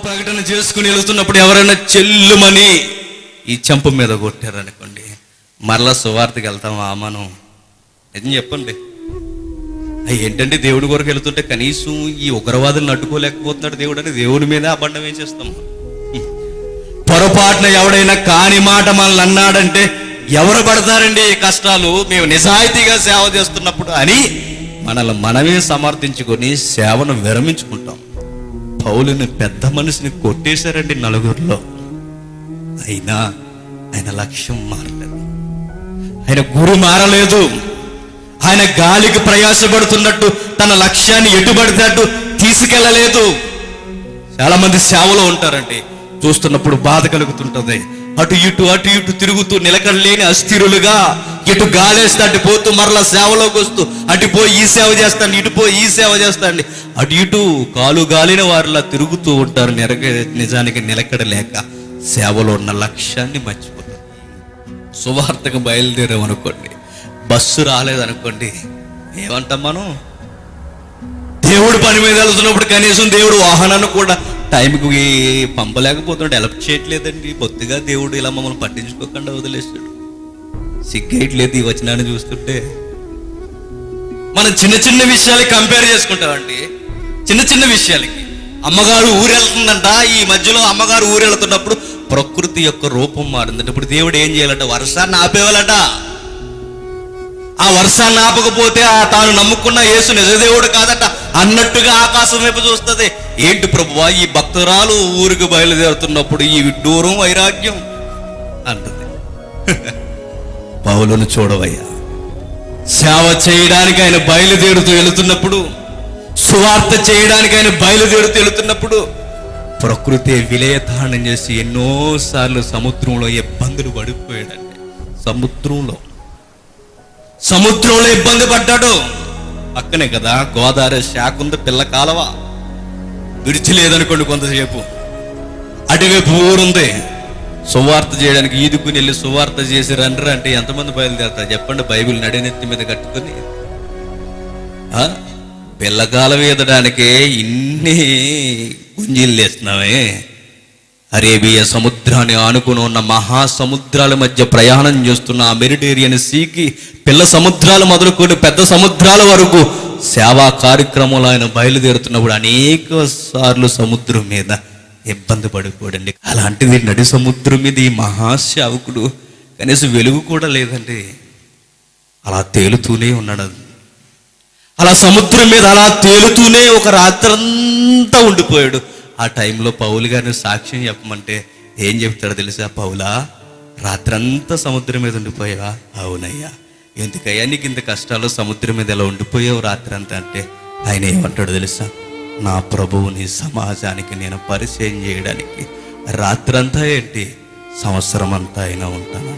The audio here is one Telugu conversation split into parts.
ప్రకటన చేసుకుని వెళ్తున్నప్పుడు ఎవరైనా చెల్లుమని ఈ చెంప మీద కొట్టారనుకోండి మరలా సువార్తకి వెళ్తామా మనం నిజం చెప్పండి అయ్యి ఏంటంటే దేవుడి కొరకు వెళ్తుంటే కనీసం ఈ ఉగ్రవాదులను అడ్డుకోలేకపోతున్నాడు దేవుడు అని దేవుడి మీద అబండం ఏం చేస్తాం పొరపాటున ఎవడైనా కాని మాట మనల్ని అన్నాడంటే ఎవరు పడతారండి ఈ కష్టాలు మేము నిజాయితీగా సేవ చేస్తున్నప్పుడు అని మనల్ని మనమే సమర్థించుకొని సేవను విరమించుకుంటాం పౌలుని పెద్ద మనిషిని కొట్టేశారండి నలుగురిలో అయినా ఆయన లక్ష్యం మారలేదు ఆయన గురి మారలేదు ఆయన గాలికి ప్రయాసపడుతున్నట్టు తన లక్ష్యాన్ని ఎటుబడినట్టు తీసుకెళ్ళలేదు చాలా మంది సేవలో ఉంటారండి చూస్తున్నప్పుడు బాధ కలుగుతుంటది అటు ఇటు అటు ఇటు తిరుగుతూ నిలకడలేని అస్థిరులుగా ఇటు గాలేస్తే అటు పోతూ మరలా సేవలోకి వస్తూ అటు పోయి ఈ సేవ చేస్తాను ఇటు పోయి ఈ సేవ చేస్తాండి అటు ఇటు కాలు గాలిన వారిలా తిరుగుతూ ఉంటారు నిరగ నిజానికి నిలకడలేక సేవలో ఉన్న లక్ష్యాన్ని మర్చిపోతారు సువార్తకు బయలుదేరామనుకోండి బస్సు రాలేదనుకోండి ఏమంటాం మనం దేవుడు పని మీద వెళ్తున్నప్పుడు కనీసం దేవుడు వాహనాన్ని కూడా టైంకి పంపలేకపోతున్నాడు హెల్ప్ చేయట్లేదండి బొత్తిగా దేవుడు ఇలా మమ్మల్ని పట్టించుకోకుండా వదిలేస్తాడు సిగ్గేయట్లేదు ఈ వచనాన్ని చూస్తుంటే మనం చిన్న చిన్న విషయాలకి కంపేర్ చేసుకుంటామండి చిన్న చిన్న విషయాలకి అమ్మగారు ఊరెళ్తుందంట ఈ మధ్యలో అమ్మగారు ఊరెళ్తున్నప్పుడు ప్రకృతి యొక్క రూపం మారిందంట ఇప్పుడు దేవుడు ఏం చేయాలంట వర్షాన్ని ఆపేవాలట ఆ వర్షాన్ని ఆపకపోతే ఆ తాను నమ్ముకున్న యేసు నిజదేవుడు కాదట అన్నట్టుగా ఆకాశం వైపు చూస్తుంది ఏంటి ప్రభువా ఈ భక్తురాలు ఊరికి బయలుదేరుతున్నప్పుడు ఈ విడ్డూరం వైరాగ్యం అంటుంది పౌలను చూడవయ్యా సేవ చేయడానికి ఆయన బయలుదేరుతూ వెళుతున్నప్పుడు సువార్త చేయడానికి ఆయన బయలుదేరుతూ వెళుతున్నప్పుడు ప్రకృతి విలయతాండం చేసి ఎన్నోసార్లు సముద్రంలో ఇబ్బందులు పడిపోయాడండి సముద్రంలో సముద్రంలో ఇబ్బంది పడ్డాడు పక్కనే కదా గోదావరి శాఖ ఉంది పిల్ల కాలవ విడిచి లేదనుకోండి కొంతసేపు అటువైపు ఊరుంది సువార్త చేయడానికి ఈదుకుని వెళ్ళి సువార్త చేసి రండ్రా అంటే ఎంతమంది బయలుదేరుతారు చెప్పండి బైబిల్ నడినెత్తి మీద కట్టుకుని ఆ? పిల్లకాలం ఈదడానికే ఇన్ని గుంజీలు వేస్తున్నామే అరేబియా సముద్రాన్ని ఆనుకుని ఉన్న మహాసముద్రాల మధ్య ప్రయాణం చేస్తున్న ఆ మెరిటేరియన్ సీకి పిల్ల సముద్రాలు మొదలుకొని పెద్ద సముద్రాల వరకు సేవా కార్యక్రమంలో ఆయన బయలుదేరుతున్నప్పుడు అనేక సార్లు సముద్రం మీద ఇబ్బంది పడిపోడండి అలాంటిది నడి సముద్రం మీద ఈ మహాశావకుడు కనీసం వెలుగు కూడా లేదండి అలా తేలుతూనే ఉన్నాడు అలా సముద్రం మీద అలా తేలుతూనే ఒక రాత్రంతా ఉండిపోయాడు ఆ టైంలో పౌలు గారిని సాక్ష్యం చెప్పమంటే ఏం చెప్తాడో తెలుసా పౌలా రాత్రంతా సముద్రం మీద ఉండిపోయావా అవునయ్యా ఎందుకయ్యా నీకు ఇంత కష్టాలు సముద్రం మీద ఎలా ఉండిపోయావు రాత్రంతా అంటే ఆయన ఏమంటాడో తెలుసా నా ప్రభువుని సమాజానికి నేను పరిచయం చేయడానికి రాత్రంతా ఏంటి సంవత్సరం అంతా అయినా ఉంటాను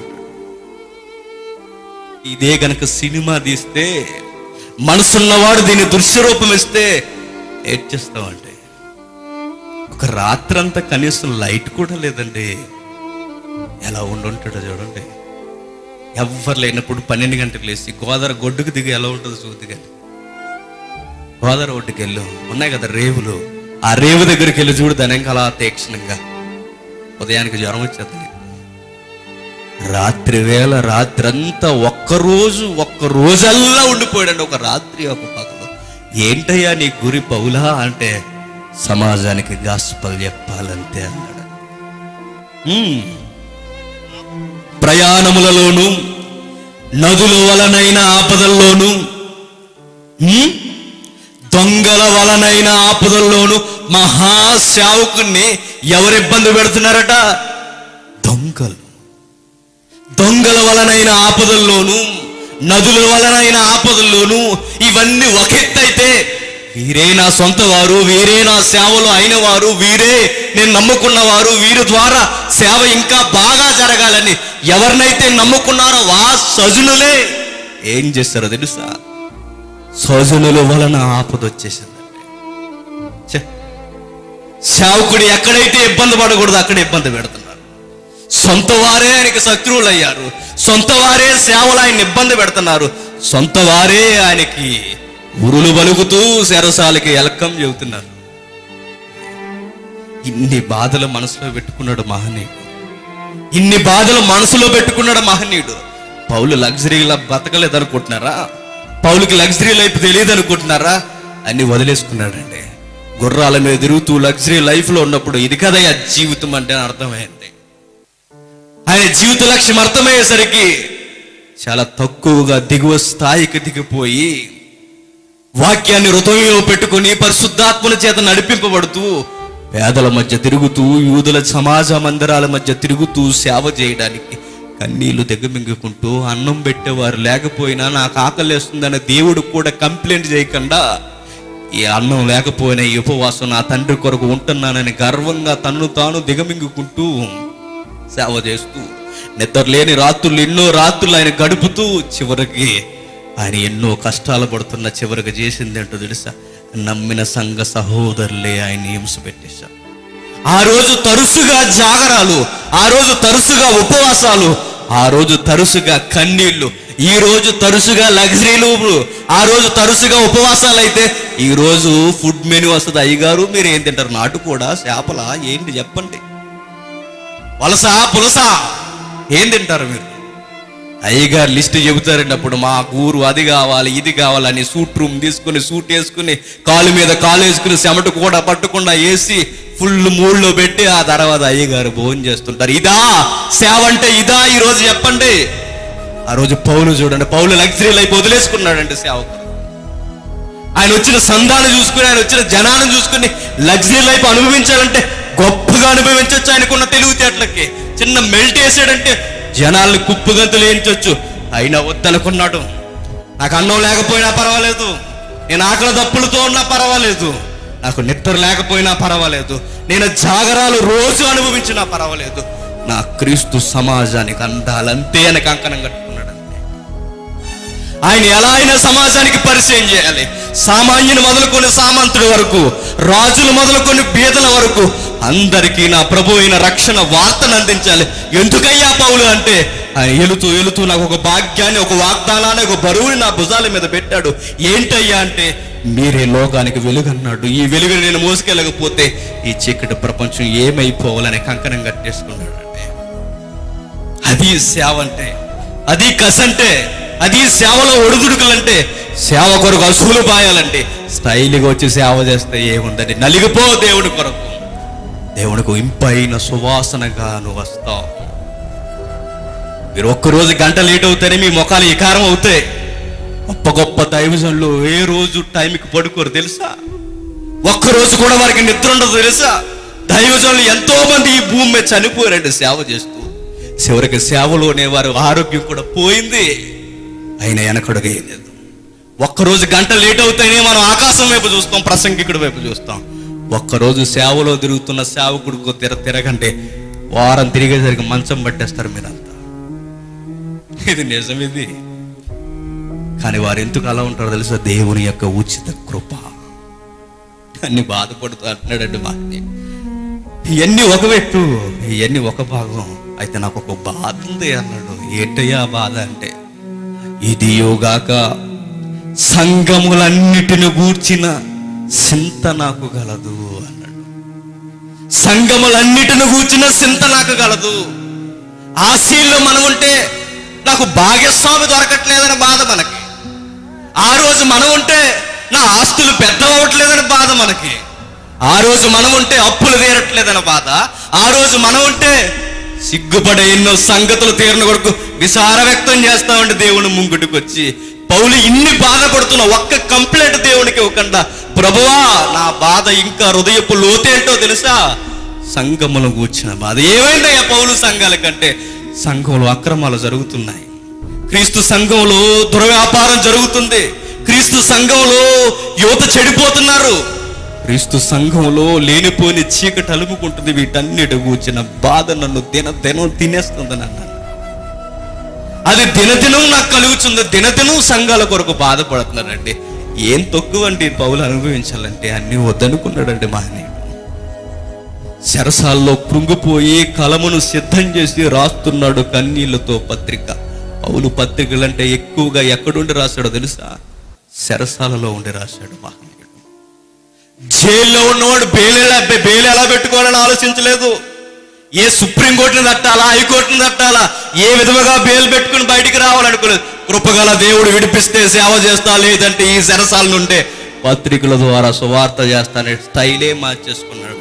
ఇదే గనక సినిమా తీస్తే మనసున్నవాడు దీన్ని దృశ్యరూపం ఇస్తే ఏడ్చేస్తామండి ఒక రాత్రంతా కనీసం లైట్ కూడా లేదండి ఎలా ఉండుంటాడో చూడండి ఎవ్వరు లేనప్పుడు పన్నెండు గంటలకు లేచి గోదావరి గొడ్డుకు దిగి ఎలా ఉంటుందో చూద్ది కానీ గోదావరి ఒడ్డుకి వెళ్ళు ఉన్నాయి కదా రేవులు ఆ రేవు దగ్గరికి వెళ్ళి చూడు దాని ఇంకా అలా తీక్షణంగా ఉదయానికి జ్వరం వచ్చేస్తుంది రాత్రి వేళ రాత్రంతా ఒక్కరోజు ఒక్క రోజల్లా ఉండిపోయాడండి ఒక రాత్రి ఒక పగలు ఏంటయ్యా నీ గురి పౌలా అంటే సమాజానికి గాస్పల్ చెప్పాలంతే అన్నాడు హ్మ్. ప్రయాణములలోను నదుల వలనైన ఆపదల్లోను హ్మ్? దొంగల వలనైన ఆపదల్లోను మహాశావుకుణ్ణి ఎవరు ఇబ్బంది పెడుతున్నారట దొంగలు దొంగల వలనైన ఆపదల్లోను నదుల వలనైన ఆపదల్లోను ఇవన్నీ ఒకెత్తైతే వీరే నా సొంత వారు వీరే నా సేవలో అయిన వారు వీరే నేను నమ్ముకున్న వారు వీరి ద్వారా సేవ ఇంకా బాగా జరగాలని ఎవరినైతే నమ్ముకున్నారో వా సజునులే ఏం చేస్తారో తెలుసా సజనుల వలన ఆపద వచ్చేసిందండి ఛే! సేవకుడు ఎక్కడైతే ఇబ్బంది పడకూడదు అక్కడ ఇబ్బంది పెడుతున్నారు సొంత వారే ఆయనకి శత్రువులు అయ్యారు సొంత వారే సేవలు ఆయన ఇబ్బంది పెడుతున్నారు సొంత వారే ఆయనకి ఉరులు బలుగుతూ శరసాలకి ఎలకం చెబుతున్నారు ఇన్ని బాధలు మనసులో పెట్టుకున్నాడు మహనీయుడు ఇన్ని బాధలు మనసులో పెట్టుకున్నాడు మహనీయుడు పౌలు లగ్జరీలా బతకలేదు అనుకుంటున్నారా పౌలుకి లగ్జరీ లైఫ్ తెలియదు అనుకుంటున్నారా అన్ని వదిలేసుకున్నాడండి గుర్రాల మీద తిరుగుతూ లగ్జరీ లైఫ్ లో ఉన్నప్పుడు ఇది కదయ్యా జీవితం అంటే అని అర్థమైంది ఆయన జీవిత లక్ష్యం అర్థమయ్యేసరికి చాలా తక్కువగా దిగువ స్థాయికి దిగిపోయి వాక్యాన్ని హృదయంలో పెట్టుకుని పరిశుద్ధాత్మల చేత నడిపింపబడుతూ పేదల మధ్య తిరుగుతూ యూదుల సమాజ మందిరాల మధ్య తిరుగుతూ సేవ చేయడానికి కన్నీళ్లు దిగమింగుకుంటూ అన్నం పెట్టేవారు లేకపోయినా నాకు ఆకలేస్తుందని దేవుడు కూడా కంప్లైంట్ చేయకుండా ఈ అన్నం లేకపోయినా ఈ ఉపవాసం నా తండ్రి కొరకు ఉంటున్నానని గర్వంగా తన్ను తాను దిగమింగుకుంటూ సేవ చేస్తూ నిద్రలేని రాత్రులు ఎన్నో రాత్రులు ఆయన గడుపుతూ చివరికి ఆయన ఎన్నో కష్టాలు పడుతున్న చివరికి చేసింది ఏంటో తెలుసా నమ్మిన సంఘ సహోదరులే ఆయన హింస పెట్టేశారు ఆ రోజు తరచుగా జాగరాలు ఆ రోజు తరచుగా ఉపవాసాలు ఆ రోజు తరచుగా కన్నీళ్లు ఈ రోజు తరచుగా లగ్జరీలు ఆ రోజు తరచుగా ఉపవాసాలు అయితే ఈ రోజు ఫుడ్ మెనూ వస్తుంది అయ్యగారు మీరు ఏం తింటారు నాటు కూడా చేపల ఏంటి చెప్పండి వలస పులస ఏం తింటారు మీరు అయ్యగారు లిస్ట్ చెబుతారండి అప్పుడు మా ఊరు అది కావాలి ఇది కావాలని సూట్ రూమ్ తీసుకుని సూట్ వేసుకుని కాలు మీద కాలు వేసుకుని చెమట కూడా పట్టకుండా వేసి ఫుల్ మూడ్లో పెట్టి ఆ తర్వాత అయ్యగారు భోజనం చేస్తుంటారు ఇదా సేవ అంటే ఇదా ఈ రోజు చెప్పండి ఆ రోజు పౌలు చూడండి పౌలు లగ్జరీ లైఫ్ వదిలేసుకున్నాడండి సేవకు ఆయన వచ్చిన సందాన్ని చూసుకుని ఆయన వచ్చిన జనాన్ని చూసుకుని లగ్జరీ లైఫ్ అనుభవించాలంటే గొప్పగా అనుభవించవచ్చు ఆయనకున్న తెలివితేటలకి చిన్న మెల్ట్ వేసాడంటే జనాల్ని కుప్పుగంతులు వేయించవచ్చు అయినా వద్దనుకున్నాడు నాకు అన్నం లేకపోయినా పర్వాలేదు నేను ఆకలి దప్పులతో ఉన్నా పర్వాలేదు నాకు నిద్ర లేకపోయినా పర్వాలేదు నేను జాగరాలు రోజు అనుభవించినా పర్వాలేదు నా క్రీస్తు సమాజానికి అందాలంతే అని కంకణం కట్టుకున్నాడు ఆయన ఎలా అయినా సమాజానికి పరిచయం చేయాలి సామాన్యుని మొదలుకొని సామంతుడి వరకు రాజులు మొదలుకొని బీదల వరకు అందరికీ నా ప్రభు అయిన రక్షణ వార్తను అందించాలి ఎందుకయ్యా పౌలు అంటే ఆయన ఎలుతూ ఎలుతూ నాకు ఒక భాగ్యాన్ని ఒక వాగ్దానాన్ని ఒక బరువుని నా భుజాల మీద పెట్టాడు ఏంటయ్యా అంటే మీరే లోకానికి వెలుగన్నాడు ఈ వెలుగుని నేను మోసుకెళ్ళకపోతే ఈ చీకటి ప్రపంచం ఏమైపోవాలని కంకణం కట్టేసుకున్నాడు అంటే అది సేవ అంటే అది కసంటే అది సేవలో ఒడుదుడుకులంటే సేవ కొరకు అసూలు పాయాలంటే స్టైల్గా వచ్చి సేవ చేస్తే ఏముందండి నలిగిపో దేవుడి కొరకు దేవునికి ఇంపైన సువాసనగా నువ్వు వస్తావు మీరు ఒక్కరోజు గంట లేట్ అవుతానే మీ ముఖాలు వికారం అవుతాయి గొప్ప గొప్ప దైవజనులు ఏ రోజు టైంకి పడుకోరు తెలుసా ఒక్కరోజు కూడా వారికి నిద్ర ఉండదు తెలుసా దైవజనులు ఎంతో మంది ఈ భూమి మీద చనిపోయారండి సేవ చేస్తూ చివరికి సేవలోనే వారి ఆరోగ్యం కూడా పోయింది అయినా వెనకడుగు లేదు ఒక్కరోజు గంట లేట్ అవుతాయనే మనం ఆకాశం వైపు చూస్తాం ప్రసంగికుడి వైపు చూస్తాం ఒక్కరోజు సేవలో తిరుగుతున్న సేవకుడికి తిర తిరగంటే వారం తిరిగేసరికి మంచం పట్టేస్తారు మీరంతా ఇది నిజం ఇది కానీ వారు ఎందుకు అలా ఉంటారో తెలుసా దేవుని యొక్క ఉచిత కృప అన్ని బాధపడుతూ అంటున్నాడండి మాని ఇవన్నీ ఒక వ్యక్తు ఇవన్నీ ఒక భాగం అయితే నాకు ఒక బాధ ఉంది అన్నాడు ఏంటయ్యా ఆ బాధ అంటే ఇది యోగాక సంఘములన్నిటిని గూర్చిన చింత నాకు గలదు అన్నాడు సంఘములన్నిటిని గూర్చిన చింత నాకు గలదు ఆశీల్లో మనం ఉంటే నాకు భాగ్యస్వామి దొరకట్లేదని బాధ మనకి ఆ రోజు మనం ఉంటే నా ఆస్తులు పెద్ద అవ్వట్లేదని బాధ మనకి ఆ రోజు మనం ఉంటే అప్పులు తీరట్లేదని బాధ ఆ రోజు మనం ఉంటే సిగ్గుపడే ఎన్నో సంగతులు తీరిన కొరకు విసార వ్యక్తం చేస్తామండి దేవుని ముంగుటికి వచ్చి పౌలు ఇన్ని బాధపడుతున్న ఒక్క కంప్లైంట్ దేవునికి ఇవ్వకుండా ప్రభువా నా బాధ ఇంకా హృదయపు లోతేంటో తెలుసా సంఘములు కూర్చున్న బాధ ఏమైందయ్యా పౌలు సంఘాల కంటే సంఘంలో అక్రమాలు జరుగుతున్నాయి క్రీస్తు సంఘంలో దుర్వ్యాపారం జరుగుతుంది క్రీస్తు సంఘంలో యువత చెడిపోతున్నారు క్రీస్తు సంఘంలో లేనిపోని చీకటి అలుముకుంటుంది వీటన్నిటి కూర్చిన బాధ నన్ను దిన దినం తినేస్తుందని అన్నాను అది దినదినం నాకు కలుగుతుంది దినదినం సంఘాల కొరకు బాధపడుతున్నాడండి ఏం తక్కువ అండి పౌలు అనుభవించాలంటే అన్ని వద్దనుకున్నాడండి మహనీయుడు శరసాల్లో కృంగిపోయి కలమును సిద్ధం చేసి రాస్తున్నాడు కన్నీళ్లతో పత్రిక పౌలు పత్రికలంటే ఎక్కువగా ఎక్కడుండి రాశాడో తెలుసా శరసాలలో ఉండి రాశాడు మహనీయుడు జైల్లో ఉన్నవాడు బెయిల్ ఎలా బెయిల్ ఎలా పెట్టుకోవాలని ఆలోచించలేదు ఏ సుప్రీంకోర్టుని తట్టాలా హైకోర్టుని తట్టాలా ఏ విధముగా బెయిల్ పెట్టుకుని బయటికి రావాలనుకోలేదు కృపగల దేవుడు విడిపిస్తే సేవ చేస్తా లేదంటే ఈ సరసాల నుండే పత్రికల ద్వారా సువార్త చేస్తానే స్టైలే మార్చేసుకున్నాడు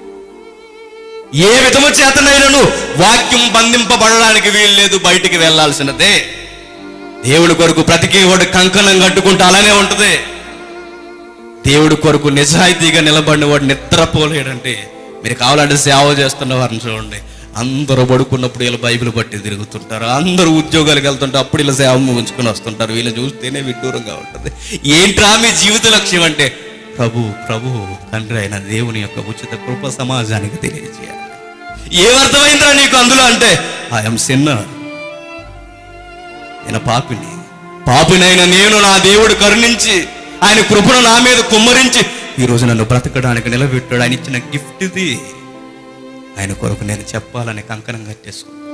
ఏ విధము చేతనైనను వాక్యం బంధింపబడడానికి వీలు లేదు బయటికి వెళ్ళాల్సినదే దేవుడి కొరకు ప్రతికి వాడు కంకణం కట్టుకుంటూ అలానే ఉంటుంది దేవుడి కొరకు నిజాయితీగా నిలబడిన వాడు నిద్రపోలేడంటే మీరు కావాలంటే సేవ చేస్తున్న వారిని చూడండి అందరూ పడుకున్నప్పుడు వీళ్ళు బైబిల్ పట్టి తిరుగుతుంటారు అందరూ ఉద్యోగాలకు వెళ్తుంటే అప్పుడు ఇలా సేవ ముగించుకుని వస్తుంటారు వీళ్ళు చూస్తేనే విడ్డూరంగా ఉంటుంది ఏంట్రా మీ జీవిత లక్ష్యం అంటే ప్రభు ప్రభు తండ్రి అయిన దేవుని యొక్క ఉచిత కృప సమాజానికి తెలియజేయాలి ఏమర్థమైందిరా నీకు అందులో అంటే ఐఎమ్ సిన్నర్ నేను పాపిని పాపినైన నేను నా దేవుడు కరుణించి ఆయన కృపను నా మీద కుమ్మరించి ఈరోజు నన్ను బ్రతకడానికి నిలబెట్టాడు ఆయన ఇచ్చిన గిఫ్ట్ ఇది ఆయన కొరకు నేను చెప్పాలని కంకణం కట్టేసుకున్నాను